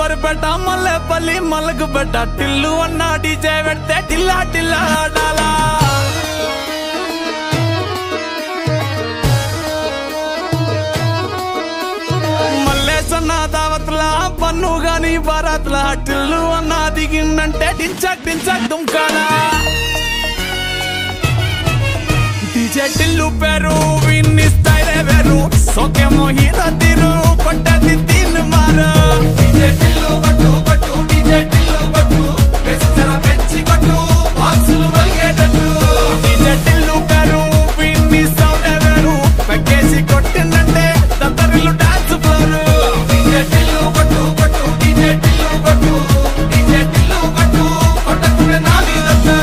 బరిపేట మల్లెపల్లి మల్లకు పెట్ట టిల్లు అన్న డీజే పెడితే టిల్లా టిల్లా ఆడాలా మల్లేసన్న దావత్లా పన్ను గాని బారాత్లా టిల్లు అన్న దిగిందంటే టించక్ టించక్ దుంకాలా డీజే టిల్లు పేరు విన్ని స్టైలే వేరు సోకేమో హీరో తీరు కొట్టది తిన్ మారు డీజే టిల్లు కొట్టు కొట్టు డీజే టిల్లు కొట్టు పెంచర పెంచి కొట్టు బాక్సులు మలిగేటట్టు డీజే టిల్లు పేరు విన్ని సౌండే వేరు పెక్కేసి కొట్టిందంటే దత్తరిల్లు డాన్స్ ఫ్లోర్ డీజే టిల్లు కొట్టు కొట్టు డీజే టిల్లు కొట్టు డీజే టిల్లు కొట్టు కొట్టకుండా నాది దత్తు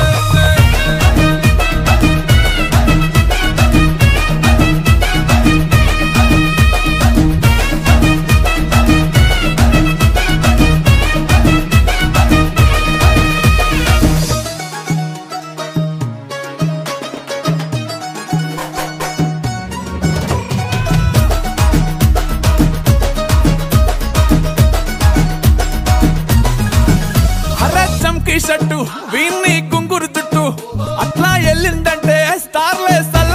అరే చంకీ షట్టు వీన్ని కుంగురు చుట్టు అట్లా వెళ్ళిందంటే స్టార్లే సల్ల